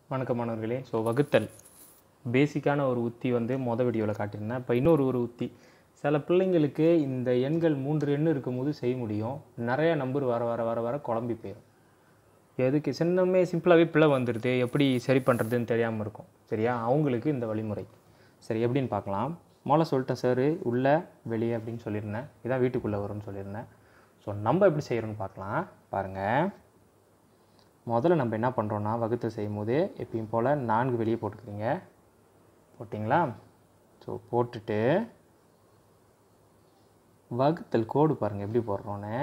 வணக்கம் மாணவர்களே ஸோ வகுத்தல் பேசிக்கான ஒரு உத்தி வந்து மொத வீடியோவில் காட்டியிருந்தேன் இப்போ இன்னொரு ஒரு உத்தி சில பிள்ளைங்களுக்கு இந்த எண்கள் மூன்று எண் இருக்கும்போது செய்ய முடியும் நிறைய நம்பர் வர வர வர வர குழம்பி போயிடும் எதுக்கு சின்னமே சிம்பிளாகவே பிள்ளை வந்துடுது எப்படி சரி பண்ணுறதுன்னு தெரியாமல் இருக்கும் சரியா அவங்களுக்கு இந்த வழிமுறை சரி எப்படின்னு பார்க்கலாம் முதல்ல சொல்லிட்டேன் சார் உள்ளே வெளியே அப்படின்னு சொல்லியிருந்தேன் இதான் வீட்டுக்குள்ளே வரும்னு சொல்லியிருந்தேன் ஸோ நம்ம எப்படி செய்கிறோன்னு பார்க்கலாம் பாருங்கள் முதல்ல நம்ம என்ன பண்ணுறோன்னா வகுத்து செய்யும் போது எப்பயும் போல் நான்கு வெளியே போட்டுக்கிறீங்க போட்டிங்களா ஸோ போட்டுட்டு வகுத்தல் கோடு பாருங்கள் எப்படி போடுறோன்னு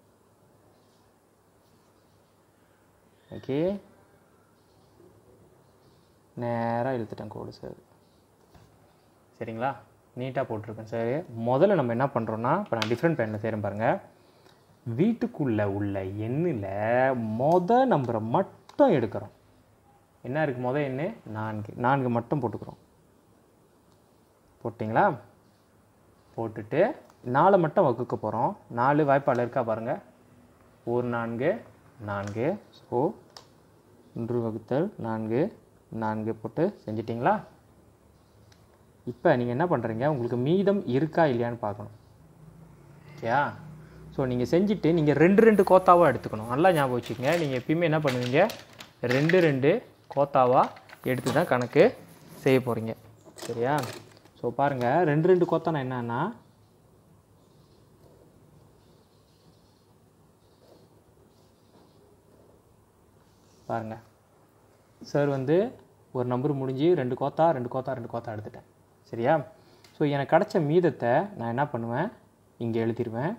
ஓகே நேராக இழுத்துட்டேன் கோடு சார் சரிங்களா நீட்டாக போட்டிருக்கேன் சார் முதல்ல நம்ம என்ன பண்ணுறோன்னா இப்போ நான் டிஃப்ரெண்ட் பேனில் செய்கிறேன் பாருங்கள் வீட்டுக்குள்ளே உள்ள எண்ணில் மொத நம்பரை மட்டும் எடுக்கிறோம் என்ன இருக்குது மொதல் எண்ணு நான்கு நான்கு மட்டும் போட்டுக்கிறோம் போட்டிங்களா போட்டுட்டு நாலு மட்டும் வகுக்க போகிறோம் நாலு வாய்ப்பால் இருக்கா பாருங்கள் ஒரு நான்கு நான்கு ஸோ ஒன்று வகுத்தல் நான்கு நான்கு போட்டு செஞ்சிட்டிங்களா இப்போ நீங்கள் என்ன பண்ணுறீங்க உங்களுக்கு மீதம் இருக்கா இல்லையான்னு பார்க்கணும் ஓகேயா ஸோ நீங்கள் செஞ்சுட்டு நீங்கள் ரெண்டு ரெண்டு கோத்தாவாக எடுத்துக்கணும் நல்லா ஞாபகம் வச்சுக்கோங்க நீங்கள் எப்பயுமே என்ன பண்ணுவீங்க ரெண்டு ரெண்டு கோத்தாவாக எடுத்து தான் கணக்கு செய்ய போகிறீங்க சரியா ஸோ பாருங்கள் ரெண்டு ரெண்டு கோத்தானா என்னன்னா பாருங்கள் சார் வந்து ஒரு நம்பர் முடிஞ்சு ரெண்டு கோத்தா ரெண்டு கோத்தா ரெண்டு கோத்தா எடுத்துட்டேன் சரியா ஸோ எனக்கு கிடச்ச மீதத்தை நான் என்ன பண்ணுவேன் இங்கே எழுதிடுவேன்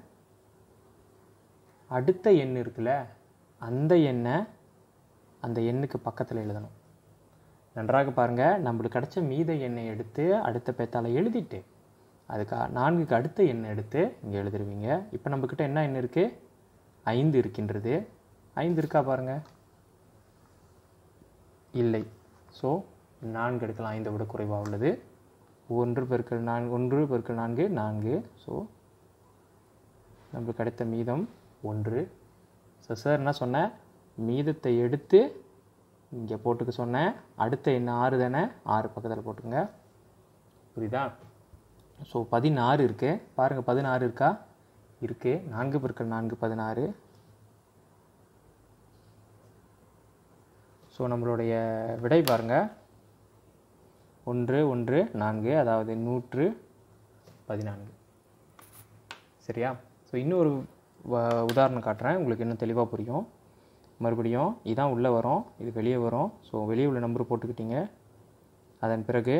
அடுத்த எண் இருக்குல்ல அந்த எண்ணை அந்த எண்ணுக்கு பக்கத்தில் எழுதணும் நன்றாக பாருங்கள் நம்மளுக்கு கிடச்ச மீத எண்ணை எடுத்து அடுத்த பேத்தால் எழுதிட்டு அதுக்கு நான்குக்கு அடுத்த எண்ணை எடுத்து இங்கே எழுதிருவீங்க இப்போ நம்மக்கிட்ட என்ன எண் இருக்குது ஐந்து இருக்கின்றது ஐந்து இருக்கா பாருங்கள் இல்லை ஸோ நான்கு எடுக்கலாம் ஐந்தை விட குறைவாக உள்ளது ஒன்று பெருக்கல் நான்கு ஒன்று பெருக்கல் நான்கு நான்கு ஸோ நம்மளுக்கு கிடைத்த மீதம் ஒன்று ஸோ சார் என்ன சொன்னேன் மீதத்தை எடுத்து இங்கே போட்டுக்க சொன்னேன் அடுத்த என்ன ஆறு தானே ஆறு பக்கத்தில் போட்டுங்க புரியுதா ஸோ பதினாறு இருக்குது பாருங்கள் பதினாறு இருக்கா இருக்குது நான்கு பெருக்கள் நான்கு பதினாறு ஸோ நம்மளுடைய விடை பாருங்கள் ஒன்று ஒன்று நான்கு அதாவது நூற்று பதினான்கு சரியா ஸோ இன்னொரு வ- உதாரணம் காட்டுறேன் உங்களுக்கு இன்னும் தெளிவாக புரியும் மறுபடியும் இதான் உள்ளே வரும் இது வெளியே வரும் ஸோ வெளியே உள்ள நம்பர் போட்டுக்கிட்டீங்க அதன் பிறகு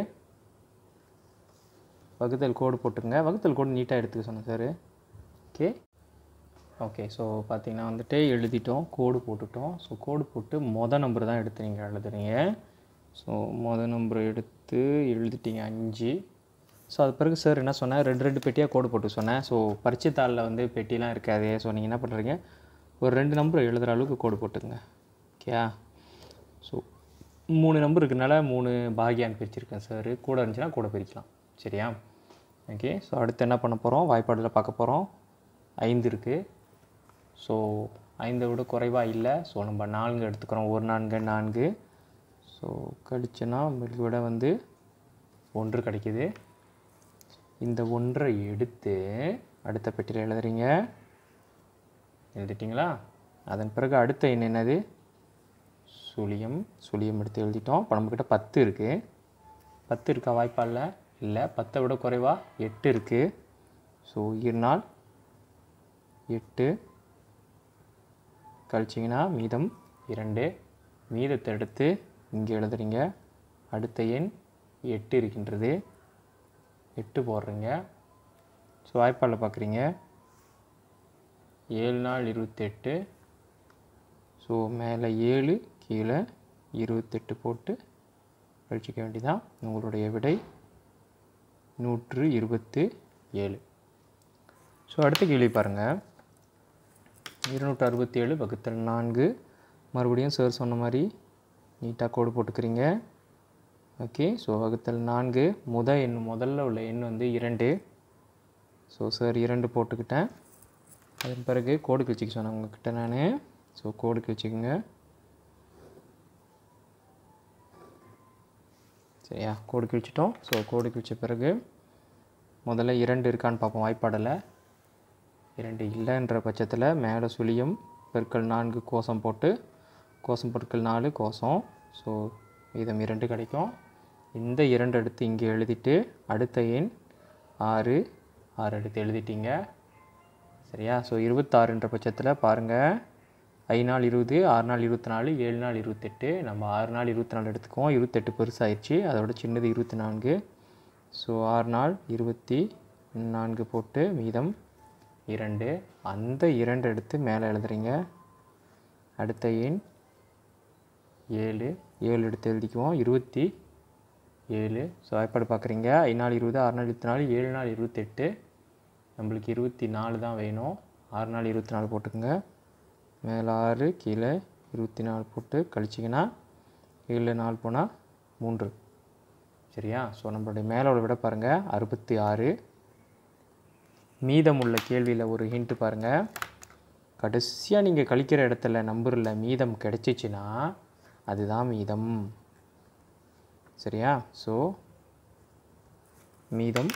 வகுத்தல் கோடு போட்டுங்க வகுத்தல் கோடு நீட்டாக எடுத்துக்க சொன்னேன் சார் ஓகே ஓகே ஸோ பார்த்தீங்கன்னா வந்துட்டு எழுதிட்டோம் கோடு போட்டுட்டோம் ஸோ கோடு போட்டு மொதல் நம்பர் தான் எடுத்து நீங்கள் எழுதுறீங்க ஸோ மொதல் நம்பர் எடுத்து எழுதிட்டீங்க அஞ்சு ஸோ அது பிறகு சார் என்ன சொன்னேன் ரெண்டு ரெண்டு பெட்டியாக கோடு போட்டு சொன்னேன் ஸோ பரீட்சைத்தாளில் வந்து பெட்டிலாம் இருக்காது ஸோ நீங்கள் என்ன பண்ணுறீங்க ஒரு ரெண்டு நம்பர் எழுதுகிற அளவுக்கு கோடு போட்டுங்க ஓகேயா ஸோ மூணு நம்பர் இருக்கனால மூணு பாகியான் பிரிச்சிருக்கேன் சார் கூட இருந்துச்சுன்னா கூட பிரிக்கலாம் சரியா ஓகே ஸோ அடுத்து என்ன பண்ண போகிறோம் வாய்ப்பாடில் பார்க்க போகிறோம் ஐந்து இருக்குது ஸோ ஐந்தை விட குறைவாக இல்லை ஸோ நம்ம நான்கு எடுத்துக்கிறோம் ஒரு நான்கு நான்கு ஸோ கழிச்சுன்னா நம்மளுக்கு விட வந்து ஒன்று கிடைக்குது இந்த ஒன்றை எடுத்து அடுத்த பெட்டியில் எழுதுறீங்க எழுதிட்டிங்களா அதன் பிறகு அடுத்த எண் என்னது சுழியம் சுழியம் எடுத்து எழுதிட்டோம் இப்போ நம்மக்கிட்ட பத்து இருக்குது பத்து இருக்கா வாய்ப்பால் இல்லை பத்தை விட குறைவா எட்டு இருக்குது ஸோ இருநாள் எட்டு கழிச்சிங்கன்னா மீதம் இரண்டு மீதத்தை எடுத்து இங்கே எழுதுறீங்க அடுத்த எண் எட்டு இருக்கின்றது எட்டு போடுறீங்க ஸோ வாய்ப்பாடில் பார்க்குறீங்க ஏழு நாள் இருபத்தெட்டு ஸோ மேலே ஏழு கீழே இருபத்தெட்டு போட்டு கழிச்சிக்க வேண்டியதான் உங்களுடைய விடை நூற்று இருபத்து ஏழு ஸோ அடுத்த கேள்வி பாருங்கள் இருநூற்று அறுபத்தி ஏழு வகுத்தல் நான்கு மறுபடியும் சார் சொன்ன மாதிரி நீட்டாக கோடு போட்டுக்கிறீங்க ஓகே ஸோ வகுத்தல் நான்கு முத எண் முதல்ல உள்ள எண் வந்து இரண்டு ஸோ சார் இரண்டு போட்டுக்கிட்டேன் அதன் பிறகு கோடு கிழிச்சிக்க சொன்னேன் உங்ககிட்ட நான் ஸோ கோடு கிழிச்சிக்கோங்க சரியா கோடு கிழிச்சிட்டோம் ஸோ கோடு கிழிச்ச பிறகு முதல்ல இரண்டு இருக்கான்னு பார்ப்போம் வாய்ப்பாடில் இரண்டு இல்லைன்ற பட்சத்தில் மேலே சுழியம் பெருக்கல் நான்கு கோசம் போட்டு கோசம் பெருக்கல் நாலு கோசம் ஸோ மீதம் இரண்டு கிடைக்கும் இந்த இரண்டு எடுத்து இங்கே எழுதிட்டு அடுத்த எண் ஆறு ஆறு எடுத்து எழுதிட்டீங்க சரியா ஸோ இருபத்தாறுன்ற பட்சத்தில் பாருங்கள் ஐ நாள் இருபது ஆறு நாள் இருபத்தி நாலு ஏழு நாள் இருபத்தெட்டு நம்ம ஆறு நாள் இருபத்தி நாலு எடுத்துக்குவோம் இருபத்தெட்டு பெருசாகிடுச்சு அதோட சின்னது இருபத்தி நான்கு ஸோ ஆறு நாள் இருபத்தி நான்கு போட்டு மீதம் இரண்டு அந்த இரண்டு எடுத்து மேலே எழுதுறீங்க அடுத்த எண் ஏழு ஏழு எடுத்து எழுதிக்குவோம் இருபத்தி ஏழு ஸோ வாய்ப்பாடு பார்க்குறீங்க ஐ நாள் இருபது ஆறு நாள் இருபத்தி நாலு ஏழு நாள் இருபத்தெட்டு நம்மளுக்கு இருபத்தி நாலு தான் வேணும் ஆறு நாள் இருபத்தி நாலு போட்டுக்கோங்க மேலே ஆறு கீழே இருபத்தி நாலு போட்டு கழிச்சிங்கன்னா ஏழு நாலு போனால் மூன்று சரியா ஸோ நம்மளுடைய மேலே விட பாருங்கள் அறுபத்தி ஆறு மீதம் உள்ள கேள்வியில் ஒரு ஹிண்ட்டு பாருங்கள் கடைசியாக நீங்கள் கழிக்கிற இடத்துல நம்பரில் மீதம் கிடைச்சிச்சின்னா அதுதான் மீதம் சரியா ஸோ மீதம்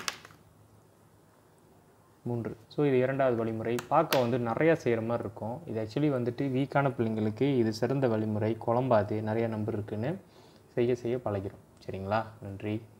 மூன்று ஸோ இது இரண்டாவது வழிமுறை பார்க்க வந்து நிறையா செய்கிற மாதிரி இருக்கும் இது ஆக்சுவலி வந்துட்டு வீக்கான பிள்ளைங்களுக்கு இது சிறந்த வழிமுறை குழம்பாது நிறைய நம்பர் இருக்குன்னு செய்ய செய்ய பழகிரும் சரிங்களா நன்றி